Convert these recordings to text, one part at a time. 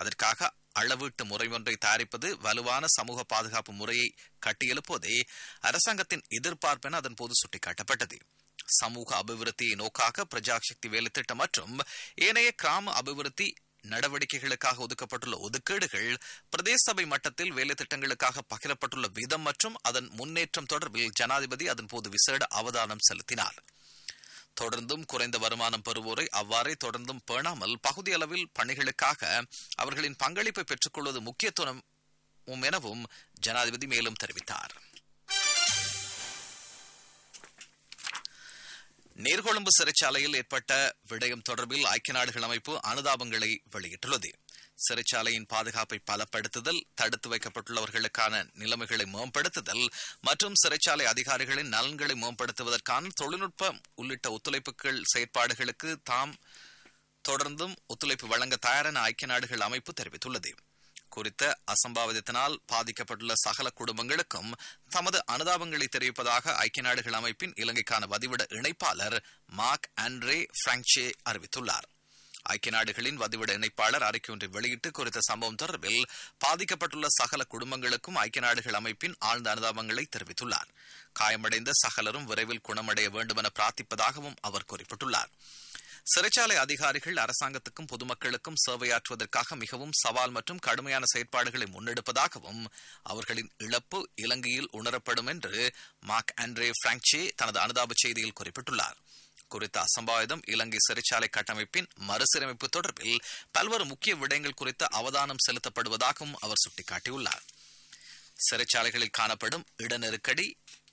அதற்காக அளவீட்டு முறை ஒன்றை தயாரிப்பது வலுவான சமூக பாதுகாப்பு முறையை கட்டியெழுப்புவதே அரசாங்கத்தின் எதிர்பார்ப்பென அதன் போது சுட்டிக்காட்டப்பட்டது சமூக அபிவிருத்தியை நோக்காக பிரஜாசக்தி வேலைத்திட்டம் மற்றும் ஏனைய கிராம அபிவிருத்தி நடவடிக்கைகளுக்காக ஒதுக்கப்பட்டுள்ள ஒதுக்கீடுகள் பிரதேச சபை மட்டத்தில் வேலை திட்டங்களுக்காக பகிரப்பட்டுள்ள விதம் மற்றும் அதன் முன்னேற்றம் தொடர்பில் ஜனாதிபதி அதன் போது விசேட அவதானம் செலுத்தினார் தொடர்ந்தும் குறைந்த வருமானம் பெறுவோரை அவ்வாறே தொடர்ந்தும் பேணாமல் பகுதி அளவில் பணிகளுக்காக அவர்களின் பங்களிப்பை பெற்றுக்கொள்வது முக்கியத்துவம் எனவும் ஜனாதிபதி மேலும் தெரிவித்தார் நீர்கொழும்பு சிறைச்சாலையில் ஏற்பட்ட விடயம் தொடர்பில் ஐக்கிய நாடுகள் அமைப்பு அனுதாபங்களை வெளியிட்டுள்ளது சிறைச்சாலையின் பாதுகாப்பை பலப்படுத்துதல் தடுத்து வைக்கப்பட்டுள்ளவர்களுக்கான நிலைமைகளை மேம்படுத்துதல் மற்றும் சிறைச்சாலை அதிகாரிகளின் நலன்களை மேம்படுத்துவதற்கான தொழில்நுட்பம் உள்ளிட்ட ஒத்துழைப்புகள் செயற்பாடுகளுக்கு தாம் தொடர்ந்தும் ஒத்துழைப்பு வழங்க தயாரென ஐக்கிய நாடுகள் அமைப்பு தெரிவித்துள்ளது குறித்த அசம்பாவிதத்தினால் பாதிக்கப்பட்டுள்ள சகல குடும்பங்களுக்கும் தமது அனுதாபங்களை தெரிவிப்பதாக ஐக்கிய நாடுகள் அமைப்பின் இலங்கைக்கான வதிவிட இணைப்பாளர் மார்க் ஆண்ட்ரே பிராங்சே அறிவித்துள்ளார் ஐக்கிய நாடுகளின் வதிவிட இணைப்பாளர் அறிக்கை ஒன்றை வெளியிட்டு குறித்த சம்பவம் தொடர்பில் பாதிக்கப்பட்டுள்ள சகல குடும்பங்களுக்கும் ஐக்கிய நாடுகள் அமைப்பின் ஆழ்ந்த அனுதாபங்களை தெரிவித்துள்ளார் காயமடைந்த சகலரும் விரைவில் குணமடைய வேண்டுமென பிரார்த்திப்பதாகவும் அவர் குறிப்பிட்டுள்ளார் சிறைச்சாலை அதிகாரிகள் அரசாங்கத்துக்கும் பொதுமக்களுக்கும் சேவையாற்றுவதற்காக மிகவும் சவால் மற்றும் கடுமையான செயற்பாடுகளை முன்னெடுப்பதாகவும் அவர்களின் இழப்பு இலங்கையில் உணரப்படும் என்று மார்க் ஆண்ட்ரே பிராங்சே தனது அனுதாப செய்தியில் குறிப்பிட்டுள்ளார் குறித்த அசம்பாவிதம் இலங்கை சிறைச்சாலை கட்டமைப்பின் மறுசீரமைப்பு தொடர்பில் பல்வேறு முக்கிய விடயங்கள் குறித்த அவதானம் செலுத்தப்படுவதாகவும் அவர் சுட்டிக்காட்டியுள்ளார் சிறைச்சாலைகளில் காணப்படும் இடநெருக்கடி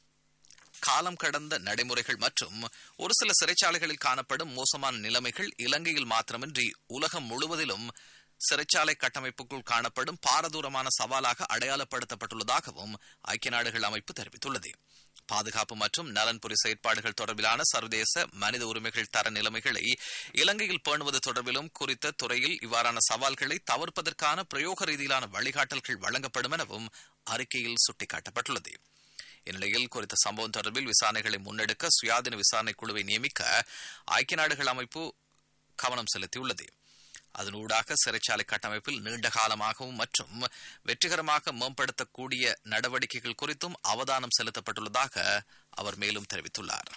காலம் கடந்த நடைமுறைகள் மற்றும் ஒரு சில சிறைச்சாலைகளில் காணப்படும் மோசமான நிலைமைகள் இலங்கையில் மாத்திரமின்றி உலகம் முழுவதிலும் சிறைச்சாலை கட்டமைப்புக்குள் காணப்படும் பாரதூரமான சவாலாக அடையாளப்படுத்தப்பட்டுள்ளதாகவும் ஐக்கிய நாடுகள் அமைப்பு தெரிவித்துள்ளது பாதுகாப்பு மற்றும் நலன்புரி செயற்பாடுகள் தொடர்பிலான சர்வதேச மனித உரிமைகள் தர நிலைமைகளை இலங்கையில் பேணுவது தொடர்பிலும் குறித்த துறையில் இவ்வாறான சவால்களை தவிர்ப்பதற்கான பிரயோக ரீதியிலான வழிகாட்டல்கள் வழங்கப்படும் எனவும் அறிக்கையில் சுட்டிக்காட்டப்பட்டுள்ளது இந்நிலையில் குறித்த சம்பவம் தொடர்பில் விசாரணைகளை முன்னெடுக்க சுயாதீன விசாரணை குழுவை நியமிக்க ஐக்கிய நாடுகள் அமைப்பு கவனம் செலுத்தியுள்ளது அதனூடாக சிறைச்சாலை கட்டமைப்பில் நீண்ட காலமாகவும் மற்றும் வெற்றிகரமாக மேம்படுத்தக்கூடிய நடவடிக்கைகள் குறித்தும் அவதானம் செலுத்தப்பட்டுள்ளதாக அவர் மேலும் தெரிவித்துள்ளார்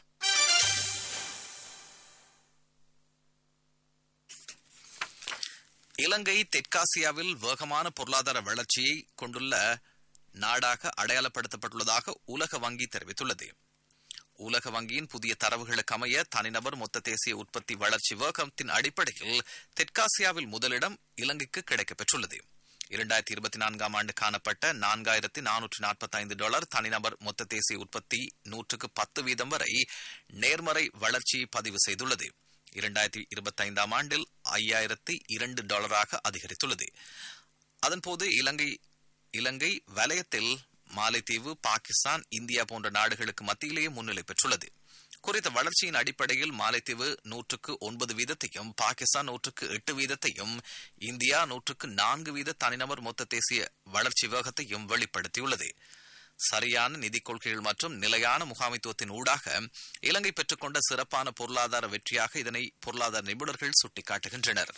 இலங்கை தெற்காசியாவில் வேகமான பொருளாதார வளர்ச்சியை கொண்டுள்ள நாடாக அடையாளப்படுத்தப்பட்டுள்ளதாக உலக வங்கி தெரிவித்துள்ளது உலக வங்கியின் புதிய தரவுகளுக்கு அமைய தனிநபர் மொத்த தேசிய உற்பத்தி வளர்ச்சி வேகத்தின் அடிப்படையில் தெற்காசியாவில் முதலிடம் இலங்கைக்கு கிடைக்கப்பெற்றுள்ளது இரண்டாயிரத்தி இருபத்தி நான்காம் ஆண்டு காணப்பட்ட நான்காயிரத்தி நானூற்றி நாற்பத்தி ஐந்து டாலர் தனிநபர் மொத்த தேசிய உற்பத்தி நூற்றுக்கு பத்து வீதம் வரை நேர்மறை வளர்ச்சியை பதிவு செய்துள்ளது இரண்டாயிரத்தி இருபத்தி ஐந்தாம் ஆண்டில் ஐயாயிரத்தி இரண்டு டாலராக அதிகரித்துள்ளது அதன்போது இலங்கை இலங்கை வலயத்தில் மாலைத்தீவு பாகிஸ்தான் இந்தியா போன்ற நாடுகளுக்கு மத்தியிலேயே முன்னிலை பெற்றுள்ளது குறித்த வளர்ச்சியின் அடிப்படையில் மாலைத்தீவு நூற்றுக்கு ஒன்பது வீதத்தையும் பாகிஸ்தான் நூற்றுக்கு எட்டு வீதத்தையும் இந்தியா நூற்றுக்கு நான்கு வீத தனிநபர் மொத்த தேசிய வளர்ச்சி வேகத்தையும் வெளிப்படுத்தியுள்ளது சரியான நிதி கொள்கைகள் மற்றும் நிலையான முகாமைத்துவத்தின் ஊடாக இலங்கை பெற்றுக்கொண்ட சிறப்பான பொருளாதார வெற்றியாக இதனை பொருளாதார நிபுணர்கள் சுட்டிக்காட்டுகின்றனர்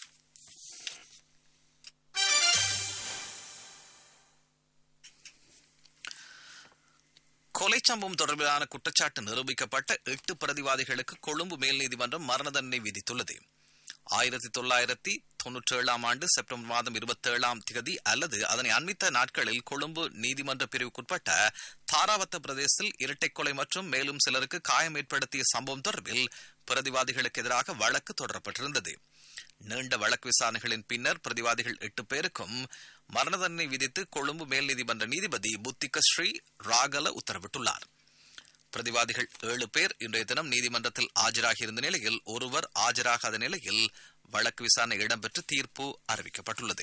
கொலை சம்பவம் தொடர்பிலான குற்றச்சாட்டு நிரூபிக்கப்பட்ட எட்டு பிரதிவாதிகளுக்கு கொழும்பு மேல் நீதிமன்றம் மரண தண்டனை விதித்துள்ளது ஆயிரத்தி தொள்ளாயிரத்தி தொன்னூற்றி ஏழாம் ஆண்டு செப்டம்பர் மாதம் இருபத்தி ஏழாம் தேதி அல்லது அதனை அண்மித்த நாட்களில் கொழும்பு நீதிமன்ற பிரிவுக்குட்பட்ட தாராவத்த பிரதேசத்தில் இரட்டை கொலை மற்றும் மேலும் சிலருக்கு காயம் ஏற்படுத்திய சம்பவம் தொடர்பில் பிரதிவாதிகளுக்கு எதிராக வழக்கு தொடரப்பட்டிருந்தது நீண்ட வழக்கு விசாரணைகளின் பின்னர் பிரதிவாதிகள் எட்டு பேருக்கும் மரண தண்டனை விதித்து கொழும்பு மேல் நீதிமன்ற நீதிபதி புத்திக ஸ்ரீ ராகல உத்தரவிட்டுள்ளார் பிரதிவாதிகள் ஏழு பேர் இன்றைய தினம் நீதிமன்றத்தில் ஆஜராகியிருந்த நிலையில் ஒருவர் ஆஜராகாத நிலையில் வழக்கு விசாரணை இடம்பெற்று தீர்ப்பு அறிவிக்கப்பட்டுள்ளது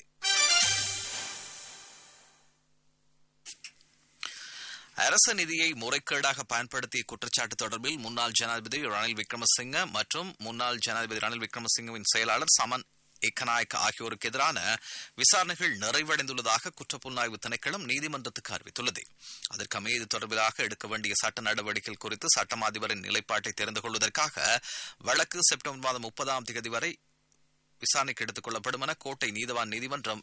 அரச நிதியை முறைகேடாக பயன்படுத்திய குற்றச்சாட்டு தொடர்பில் முன்னாள் ஜனாதிபதி ரணில் விக்ரமசிங்க மற்றும் முன்னாள் ஜனாதிபதி ரணில் விக்ரமசிங்கவின் செயலாளர் சமன் ஏக்கநாயக்க ஆகியோருக்கு எதிரான விசாரணைகள் நிறைவடைந்துள்ளதாக குற்றப்புலனாய்வு திணைக்களம் நீதிமன்றத்துக்கு அறிவித்துள்ளது அதற்கமைய இது தொடர்பிலாக எடுக்க வேண்டிய சட்ட நடவடிக்கைகள் குறித்து சட்டம் அதிபரின் நிலைப்பாட்டை தெரிந்து கொள்வதற்காக வழக்கு செப்டம்பர் மாதம் முப்பதாம் தேதி வரை விசாரணைக்கு எடுத்துக் கொள்ளப்படும் என கோட்டை நீதவான் நீதிமன்றம்